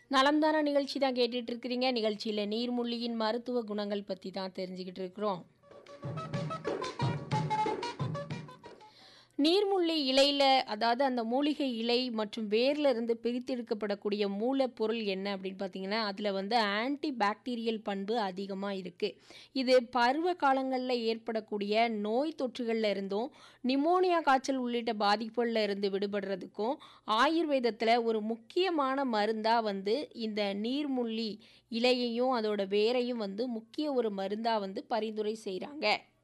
நலம்தான நிகழ்ச்சி தான் கேட்டுட்டு இருக்கிறீங்க நிகழ்ச்சியில் நீர்மூழ்கியின் மருத்துவ குணங்கள் பற்றி தான் தெரிஞ்சுக்கிட்டு இருக்கிறோம் நீர்முள்ளி இலையில் அதாவது அந்த மூலிகை இலை மற்றும் வேர்ல இருந்து பிரித்தெடுக்கப்படக்கூடிய மூலப்பொருள் என்ன அப்படின்னு பார்த்தீங்கன்னா அதில் வந்து ஆன்டி பாக்டீரியல் பண்பு அதிகமாக இருக்குது இது பருவ காலங்களில் ஏற்படக்கூடிய நோய் தொற்றுகளில் இருந்தும் நிமோனியா காய்ச்சல் உள்ளிட்ட பாதிப்புகளில் இருந்து விடுபடுறதுக்கும் ஆயுர்வேதத்தில் ஒரு முக்கியமான மருந்தாக வந்து இந்த நீர்முள்ளி இலையையும் அதோட வேரையும் வந்து முக்கிய ஒரு மருந்தாக வந்து பரிந்துரை செய்கிறாங்க